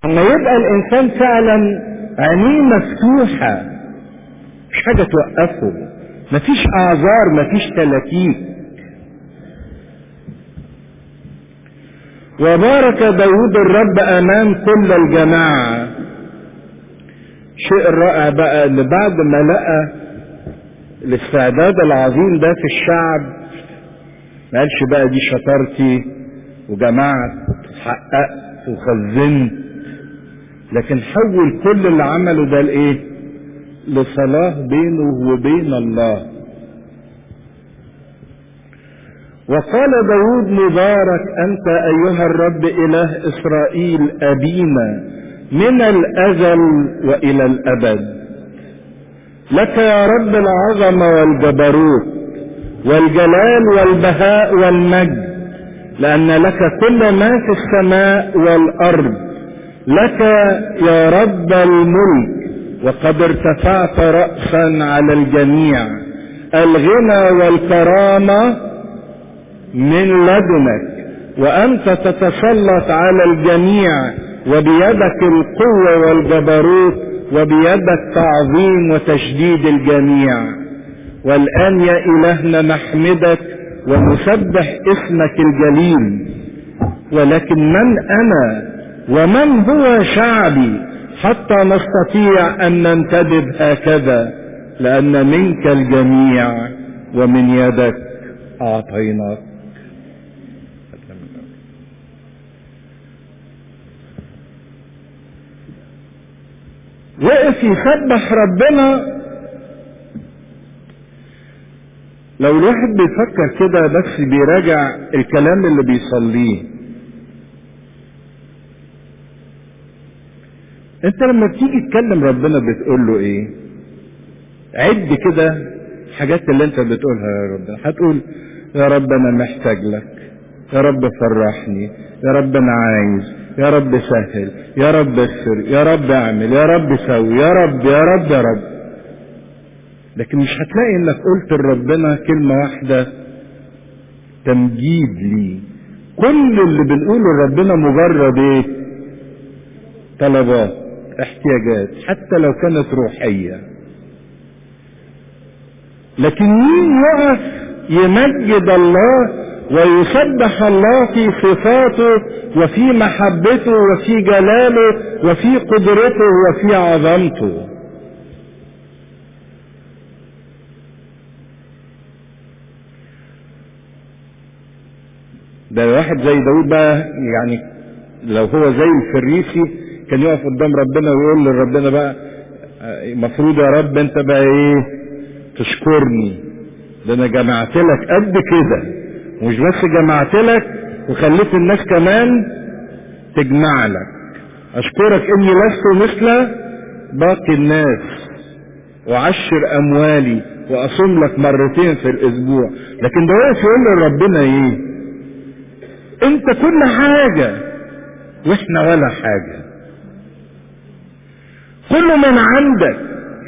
لما يبقى الانسان فعلا عينيه مفتوحة مش حاجة توقفه مفيش اعذار مفيش تلاكيك وبارك داود الرب امام كل الجماعة شيء الرائع بقى اللي بعد ما لقى الاستعداد العظيم ده في الشعب ما قالش بقى دي شطارتي وجمعت وحققت وخزنت لكن حول كل اللي عمله ده لايه لصلاة بينه وبين الله وقال داود مبارك أنت أيها الرب إله إسرائيل أبينا من الأزل وإلى الأبد لك يا رب العظمة والجبروت والجلال والبهاء والمجد لأن لك كل ما في السماء والأرض لك يا رب الملك وقد ارتفعت رأسا على الجميع الغنى والكرامة من لدنك وأنت تتسلط على الجميع وبيدك القوة والجبروت وبيدك تعظيم وتشديد الجميع والآن يا إلهنا نحمدك ونسبح اسمك الجليل ولكن من أنا ومن هو شعبي حتى نستطيع أن ننتدب هكذا لأن منك الجميع ومن يدك أعطيناك وقف يسبح ربنا لو الواحد بيفكر كده بس بيراجع الكلام اللي بيصليه انت لما بتيجي تكلم ربنا بتقول له ايه عد كده الحاجات اللي انت بتقولها يا رب هتقول يا رب انا محتاج لك يا رب فرحني يا رب انا عايز يا رب سهل يا رب اغفر يا رب اعمل يا رب سوي يا رب يا رب يا رب لكن مش هتلاقي انك قلت لربنا كلمة واحدة تمجيد لي كل اللي بنقوله لربنا مجرد ايه طلبات احتياجات حتى لو كانت روحية لكن مين يقف يمجد الله ويسبح الله في صفاته وفي محبته وفي جلاله وفي قدرته وفي عظمته ده واحد زي داود بقى يعني لو هو زي الفريسي كان يقف قدام ربنا ويقول لربنا بقى المفروض يا رب انت بقى ايه تشكرني ده انا جمعت لك قد كده مش بس جمعت لك وخليت الناس كمان تجمع لك اشكرك اني لست مثل باقي الناس وعشر اموالي واصوم لك مرتين في الاسبوع لكن ده واقف يقول لربنا ايه انت كل حاجة واحنا ولا حاجة كله من عندك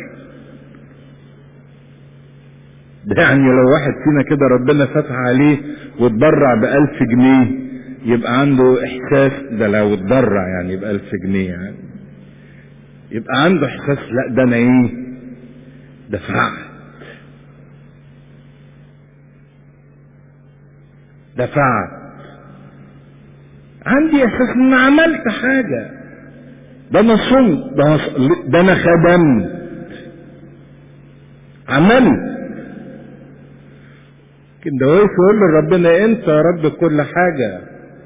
ده يعني لو واحد فينا كده ربنا فتح عليه واتبرع بألف جنيه يبقى عنده احساس ده لو اتبرع يعني بألف جنيه يعني يبقى عنده احساس لا ده انا ايه دفعت دفعت عندي احساس ان عملت حاجة ده انا صمت ده انا ده انا خدمت عملت لكن ده واقف يقول لربنا انت يا رب كل حاجة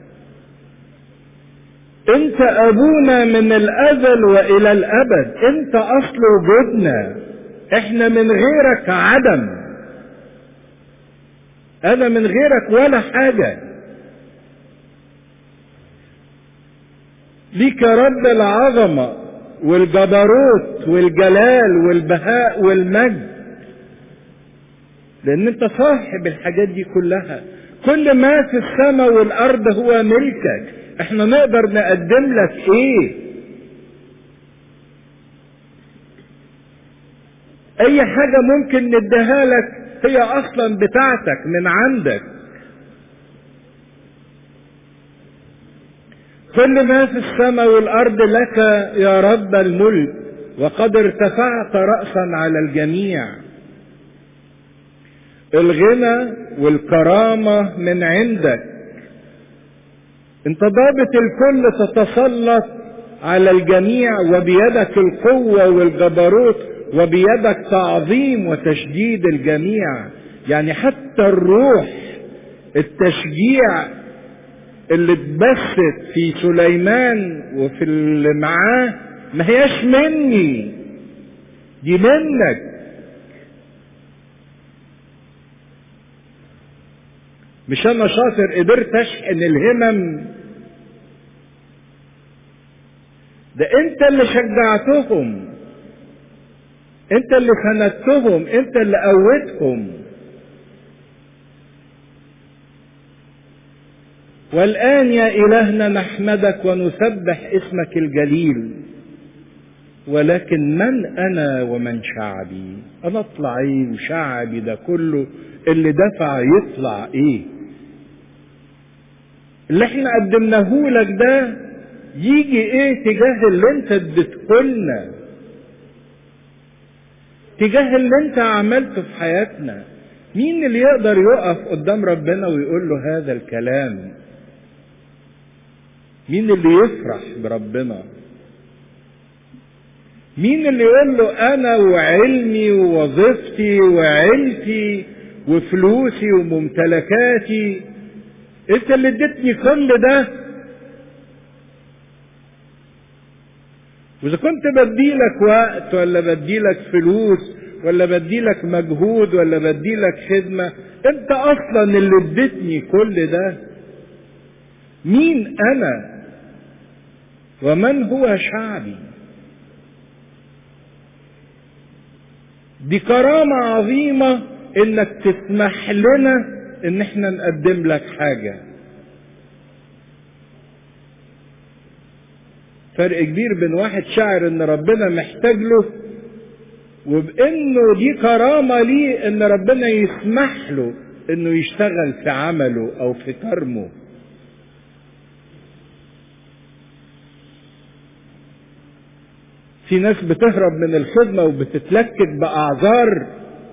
انت ابونا من الازل والى الابد انت اصل وجودنا احنا من غيرك عدم انا من غيرك ولا حاجه ليك يا رب العظمة والجبروت والجلال والبهاء والمجد لأن أنت صاحب الحاجات دي كلها كل ما في السماء والأرض هو ملكك احنا نقدر نقدم لك ايه اي حاجة ممكن نديها لك هي اصلا بتاعتك من عندك كل ما في السماء والارض لك يا رب الملك وقد ارتفعت راسا على الجميع الغنى والكرامه من عندك انت ضابط الكل تتسلط على الجميع وبيدك القوه والجبروت وبيدك تعظيم وتشديد الجميع يعني حتى الروح التشجيع اللي اتبثت في سليمان وفي اللي معاه ما هياش مني دي منك مش انا شاطر قدرت اشحن الهمم ده انت اللي شجعتهم انت اللي سندتهم انت اللي قوتهم والآن يا إلهنا نحمدك ونسبح اسمك الجليل ولكن من أنا ومن شعبي أنا أطلع إيه وشعبي ده كله اللي دفع يطلع إيه اللي احنا قدمناه لك ده يجي ايه تجاه اللي انت اديتهولنا تجاه اللي انت عملته في حياتنا مين اللي يقدر يقف قدام ربنا ويقول له هذا الكلام مين اللي يفرح بربنا مين اللي يقول له انا وعلمي ووظيفتي وعيلتي وفلوسي وممتلكاتي انت اللي اديتني كل ده واذا كنت بديلك وقت ولا بديلك فلوس ولا بديلك مجهود ولا بديلك خدمة انت اصلا اللي اديتني كل ده مين انا ومن هو شعبي دي كرامة عظيمة انك تسمح لنا ان احنا نقدم لك حاجة فرق كبير بين واحد شاعر ان ربنا محتاج له وبانه دي كرامة ليه ان ربنا يسمح له انه يشتغل في عمله او في كرمه في ناس بتهرب من الخدمة وبتتلكك بأعذار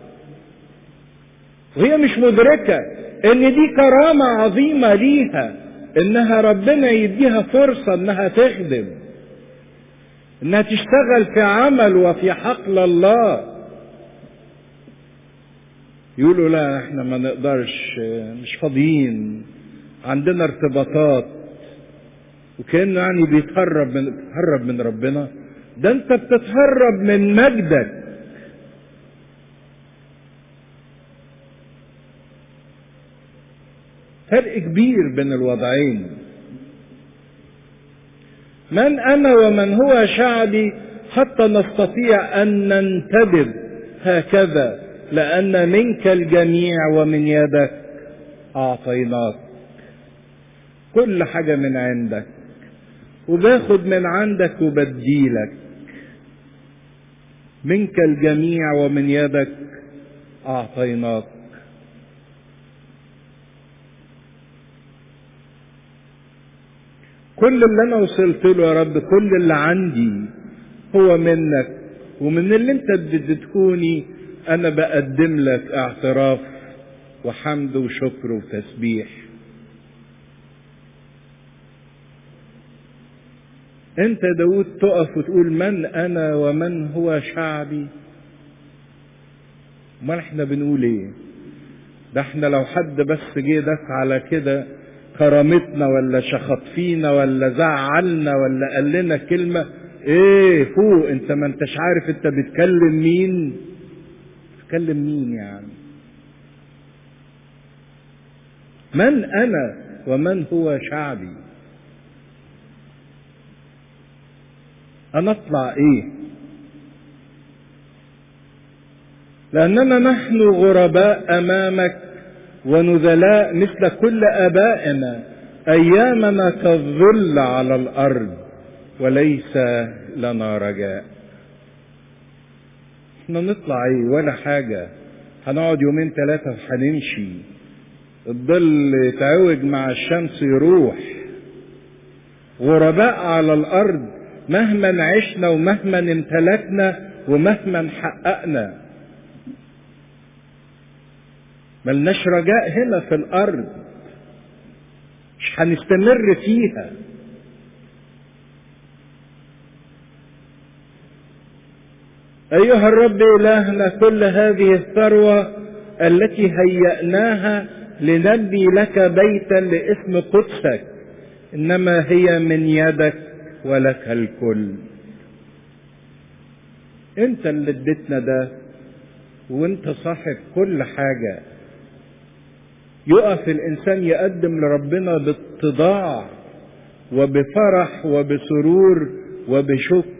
وهي مش مدركة ان دي كرامة عظيمة ليها انها ربنا يديها فرصة انها تخدم انها تشتغل في عمل وفي حقل الله يقولوا لا احنا ما نقدرش مش فاضيين عندنا ارتباطات وكانه يعني بيتهرب من بيتهرب من ربنا ده انت بتتهرب من مجدك فرق كبير بين الوضعين من انا ومن هو شعبي حتى نستطيع ان ننتدب هكذا لان منك الجميع ومن يدك اعطيناك كل حاجه من عندك وباخد من عندك وبديلك منك الجميع ومن يدك اعطيناك كل اللي انا وصلت له يا رب كل اللي عندي هو منك ومن اللي انت اديتهوني انا بقدم لك اعتراف وحمد وشكر وتسبيح انت داود تقف وتقول من انا ومن هو شعبي امال احنا بنقول ايه ده احنا لو حد بس جه دف على كده كرامتنا ولا شخط فينا ولا زعلنا ولا قال لنا كلمة ايه فوق انت ما انتش عارف انت بتكلم مين بتكلم مين يعني من انا ومن هو شعبي انا اطلع ايه لاننا نحن غرباء امامك ونذلاء مثل كل ابائنا ايامنا كالظل على الارض وليس لنا رجاء احنا نطلع ايه ولا حاجه هنقعد يومين ثلاثه وهنمشي الظل يتعوج مع الشمس يروح غرباء على الارض مهما عشنا ومهما امتلكنا ومهما حققنا ملناش رجاء هنا في الارض مش هنستمر فيها ايها الرب الهنا كل هذه الثروه التي هيأناها لنبني لك بيتا لاسم قدسك انما هي من يدك ولك الكل انت اللي اديتنا ده وانت صاحب كل حاجه يقف الانسان يقدم لربنا باتضاع وبفرح وبسرور وبشكر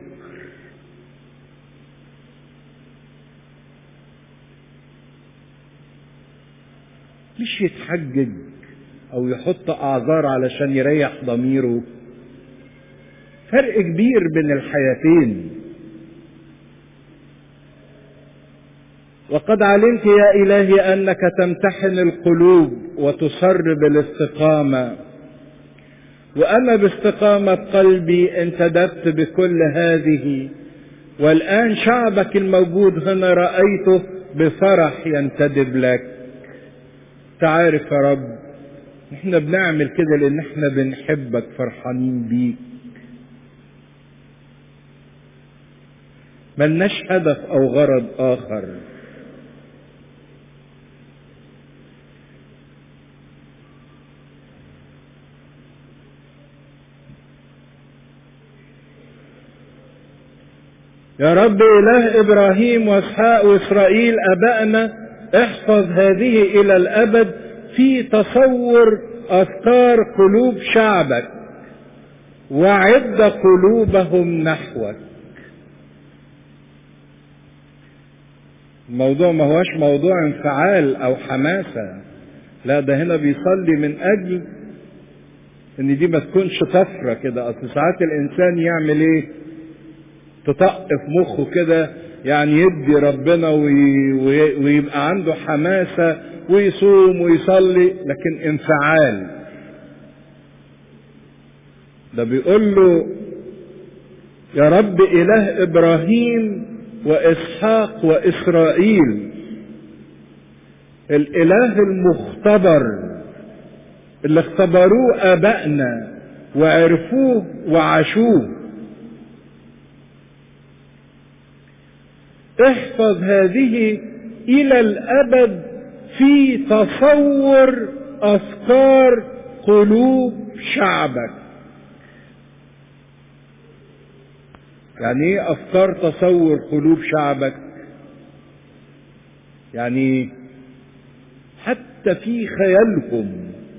مش يتحجج او يحط اعذار علشان يريح ضميره فرق كبير بين الحياتين وقد علمت يا الهي انك تمتحن القلوب وتصر بالاستقامه وانا باستقامه قلبي انتدبت بكل هذه والان شعبك الموجود هنا رايته بفرح ينتدب لك تعرف يا رب احنا بنعمل كده لان احنا بنحبك فرحانين بيك ملناش هدف او غرض اخر يا رب اله ابراهيم واسحاق واسرائيل ابائنا احفظ هذه الى الابد في تصور افكار قلوب شعبك وعد قلوبهم نحوك الموضوع ما هوش موضوع انفعال او حماسة لا ده هنا بيصلي من اجل ان دي ما تكونش طفرة كده اصل ساعات الانسان يعمل ايه تطق في مخه كده يعني يدي ربنا وي وي ويبقى عنده حماسة ويصوم ويصلي لكن انفعال ده بيقول له يا رب اله ابراهيم واسحاق واسرائيل الاله المختبر اللي اختبروه ابائنا وعرفوه وعاشوه احفظ هذه الى الابد في تصور افكار قلوب شعبك يعني ايه افكار تصور قلوب شعبك يعني حتى في خيالكم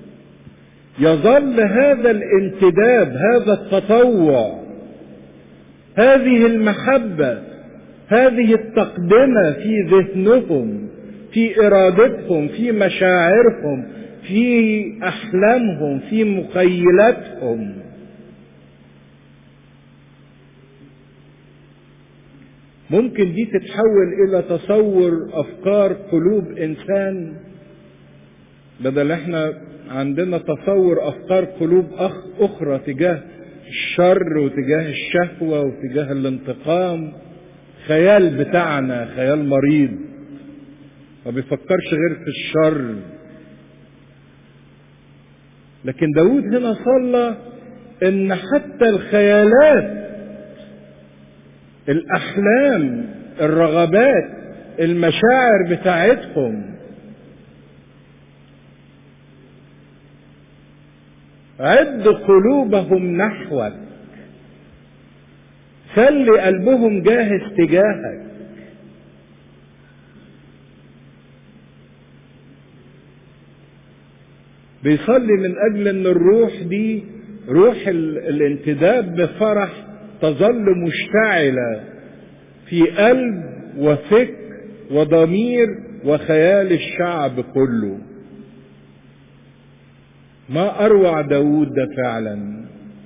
يظل هذا الانتداب هذا التطوع هذه المحبه هذه التقدمه في ذهنهم في ارادتهم في مشاعرهم في احلامهم في مخيلاتهم ممكن دي تتحول الى تصور افكار قلوب انسان بدل احنا عندنا تصور افكار قلوب أخ اخرى تجاه الشر وتجاه الشهوه وتجاه الانتقام خيال بتاعنا خيال مريض ما بيفكرش غير في الشر لكن داود هنا صلى ان حتى الخيالات الاحلام الرغبات المشاعر بتاعتهم عد قلوبهم نحوك خلي قلبهم جاهز تجاهك بيصلي من اجل ان الروح دي روح الانتداب بفرح تظل مشتعله في قلب وفكر وضمير وخيال الشعب كله ما اروع داود ده فعلا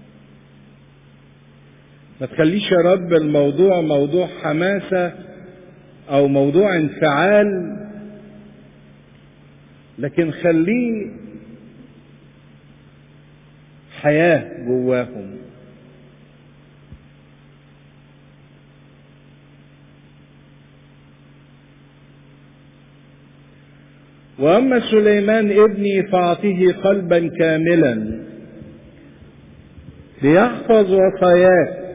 ما تخليش يا رب الموضوع موضوع حماسة او موضوع انفعال لكن خليه حياة جواهم واما سليمان ابني فاعطه قلبا كاملا ليحفظ وصاياك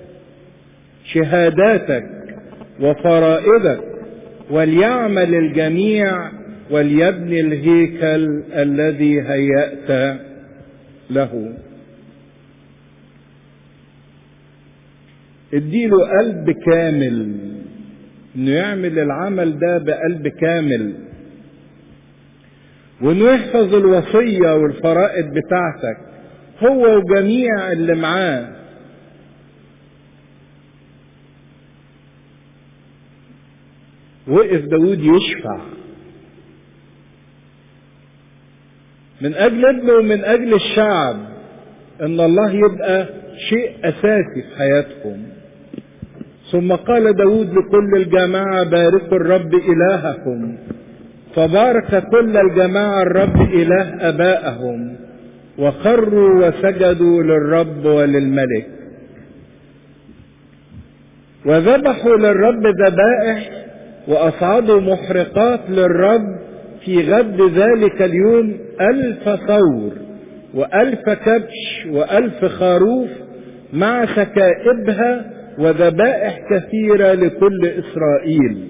شهاداتك وفرائدك وليعمل الجميع وليبني الهيكل الذي هيأت له اديله قلب كامل انه يعمل العمل ده بقلب كامل وانه يحفظ الوصية والفرائض بتاعتك هو وجميع اللي معاه وقف داود يشفع من اجل ابنه ومن اجل الشعب ان الله يبقى شيء اساسي في حياتهم ثم قال داود لكل الجماعة باركوا الرب إلهكم فبارك كل الجماعة الرب إله أبائهم وخروا وسجدوا للرب وللملك وذبحوا للرب ذبائح وأصعدوا محرقات للرب في غد ذلك اليوم ألف ثور وألف كبش وألف خروف مع سكائبها وذبائح كثيرة لكل إسرائيل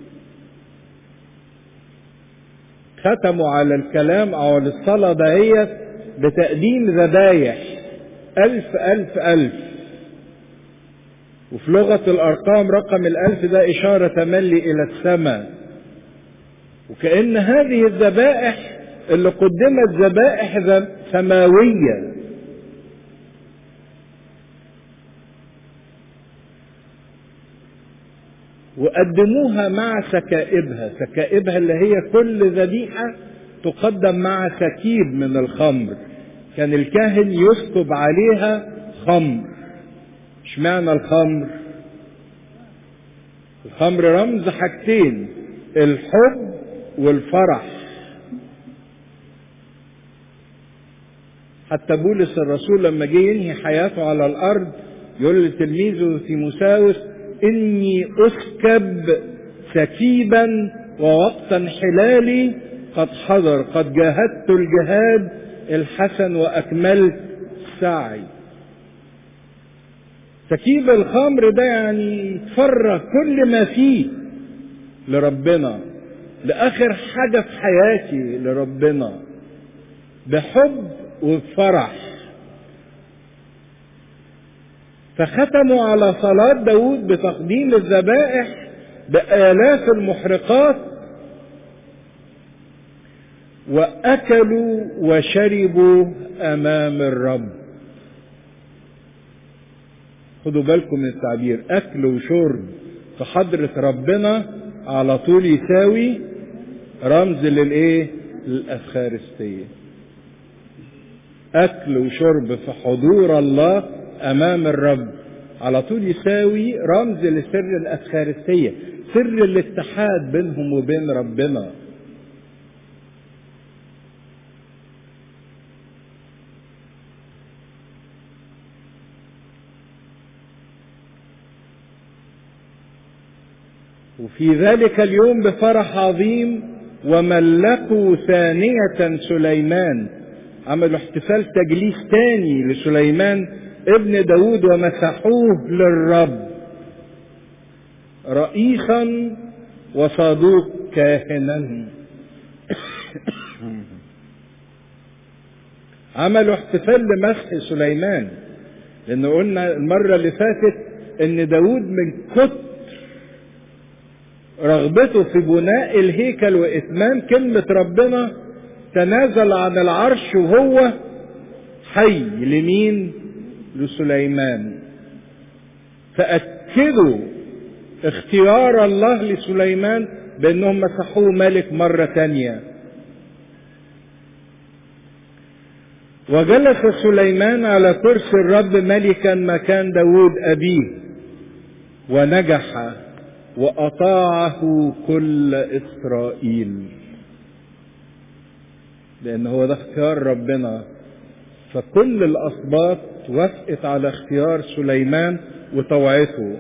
ختموا على الكلام أو على الصلاة دهيت بتقديم ذبايح ألف ألف ألف وفي لغة الأرقام رقم الألف ده إشارة تملي إلى السماء وكأن هذه الذبائح اللي قدمت ذبائح سماوية وقدموها مع سكائبها سكائبها اللي هي كل ذبيحة تقدم مع سكيب من الخمر كان الكاهن يسكب عليها خمر اشمعنى الخمر الخمر رمز حاجتين الحب والفرح حتى بولس الرسول لما جه ينهي حياته على الارض يقول لتلميذه تيموساوس اني اسكب سكيبا ووقت انحلالي قد حضر قد جاهدت الجهاد الحسن واكملت سعي سكيب الخمر ده يعني تفرغ كل ما فيه لربنا لاخر حاجه في حياتي لربنا بحب وبفرح فختموا على صلاة داود بتقديم الذبائح بآلاف المحرقات وأكلوا وشربوا أمام الرب خدوا بالكم من التعبير أكل وشرب في حضرة ربنا على طول يساوي رمز للإيه؟ للأفخارستية أكل وشرب في حضور الله أمام الرب على طول يساوي رمز لسر الأفخارستية سر الاتحاد بينهم وبين ربنا وفي ذلك اليوم بفرح عظيم وملكوا ثانية سليمان عملوا احتفال تجليس تاني لسليمان ابن داود ومسحوه للرب رئيسا وصادوق كاهنا عملوا احتفال لمسح سليمان لان قلنا المرة اللي فاتت ان داود من كتر رغبته في بناء الهيكل واتمام كلمة ربنا تنازل عن العرش وهو حي لمين لسليمان فأكدوا اختيار الله لسليمان بأنهم مسحوه ملك مرة تانية وجلس سليمان على كرسي الرب ملكا مكان داود أبيه ونجح وأطاعه كل إسرائيل لأن هو ده اختيار ربنا فكل الأسباط وافقت على اختيار سليمان وطوعته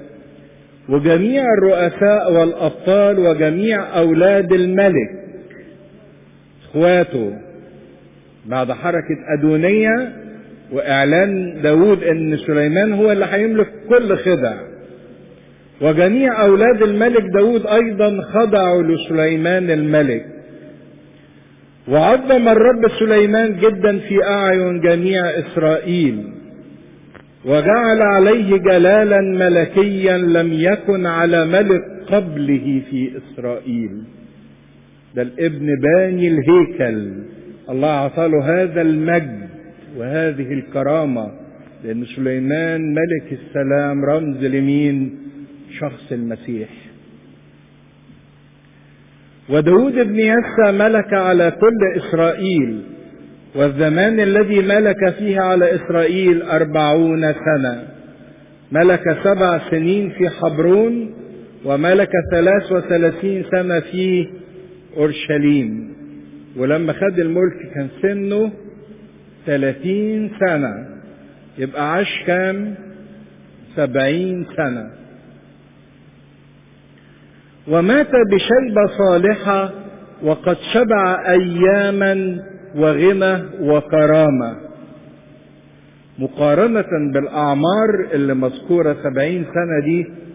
وجميع الرؤساء والأبطال وجميع أولاد الملك اخواته بعد حركة أدونية وإعلان داود أن سليمان هو اللي هيملك كل خدع وجميع أولاد الملك داود أيضا خضعوا لسليمان الملك وعظم الرب سليمان جدا في أعين جميع إسرائيل وجعل عليه جلالا ملكيا لم يكن على ملك قبله في إسرائيل ده الابن باني الهيكل الله أعطاله هذا المجد وهذه الكرامة لأن سليمان ملك السلام رمز لمين شخص المسيح وداود بن يسى ملك على كل إسرائيل والزمان الذي ملك فيه على إسرائيل أربعون سنة ملك سبع سنين في حبرون وملك ثلاث وثلاثين سنة في أورشليم ولما خد الملك كان سنه ثلاثين سنة يبقى عاش كام سبعين سنة ومات بشيبة صالحة وقد شبع أياما وغنى وكرامة مقارنة بالأعمار اللي مذكورة سبعين سنة دي